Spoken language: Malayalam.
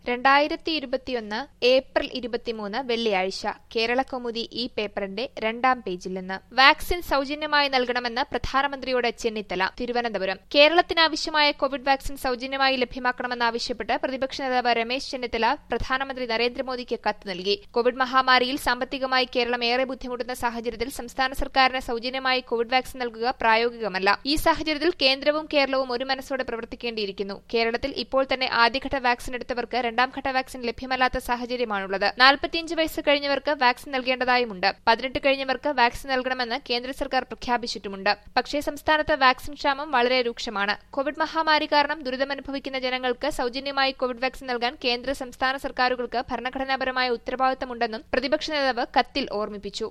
രണ്ടായിരത്തി ഇരുപത്തിയൊന്ന് ഏപ്രിൽ ഇരുപത്തിമൂന്ന് വെള്ളിയാഴ്ച കേരളകൗമുദി ഈ പേപ്പറിന്റെ രണ്ടാം പേജിൽ നിന്ന് വാക്സിൻ സൗജന്യമായി നൽകണമെന്ന് പ്രധാനമന്ത്രിയോട് ചെന്നിത്തല തിരുവനന്തപുരം കേരളത്തിനാവശ്യമായ കോവിഡ് വാക്സിൻ സൗജന്യമായി ലഭ്യമാക്കണമെന്നാവശ്യപ്പെട്ട് പ്രതിപക്ഷ നേതാവ് രമേശ് ചെന്നിത്തല പ്രധാനമന്ത്രി നരേന്ദ്രമോദിക്ക് കത്ത് നൽകി കോവിഡ് മഹാമാരിയിൽ സാമ്പത്തികമായി കേരളം ഏറെ ബുദ്ധിമുട്ടുന്ന സാഹചര്യത്തിൽ സംസ്ഥാന സർക്കാരിന് സൗജന്യമായി കോവിഡ് വാക്സിൻ നൽകുക പ്രായോഗികമല്ല ഈ സാഹചര്യത്തിൽ കേന്ദ്രവും കേരളവും ഒരു മനസ്സോടെ പ്രവർത്തിക്കേണ്ടിയിരിക്കുന്നു കേരളത്തിൽ ഇപ്പോൾ തന്നെ ആദ്യഘട്ട വാക്സിൻ എടുത്തവർക്ക് രണ്ടാംഘട്ട വാക്സിൻ ലഭ്യമല്ലാത്ത സാഹചര്യമാണുള്ളത് നാൽപ്പത്തിയഞ്ച് വയസ്സ് കഴിഞ്ഞവർക്ക് വാക്സിൻ നൽകേണ്ടതായുമുണ്ട് പതിനെട്ട് കഴിഞ്ഞവർക്ക് വാക്സിൻ നൽകണമെന്ന് കേന്ദ്ര സർക്കാർ പ്രഖ്യാപിച്ചിട്ടുമുണ്ട് പക്ഷേ സംസ്ഥാനത്ത് വാക്സിൻ ക്ഷാമം വളരെ രൂക്ഷമാണ് കോവിഡ് മഹാമാരി കാരണം ദുരിതമനുഭവിക്കുന്ന ജനങ്ങൾക്ക് സൗജന്യമായി കോവിഡ് വാക്സിൻ നൽകാൻ കേന്ദ്ര സംസ്ഥാന സർക്കാരുകൾക്ക് ഭരണഘടനാപരമായ ഉത്തരവാദിത്തമുണ്ടെന്നും പ്രതിപക്ഷ നേതാവ് കത്തിൽ ഓർമ്മിപ്പിച്ചു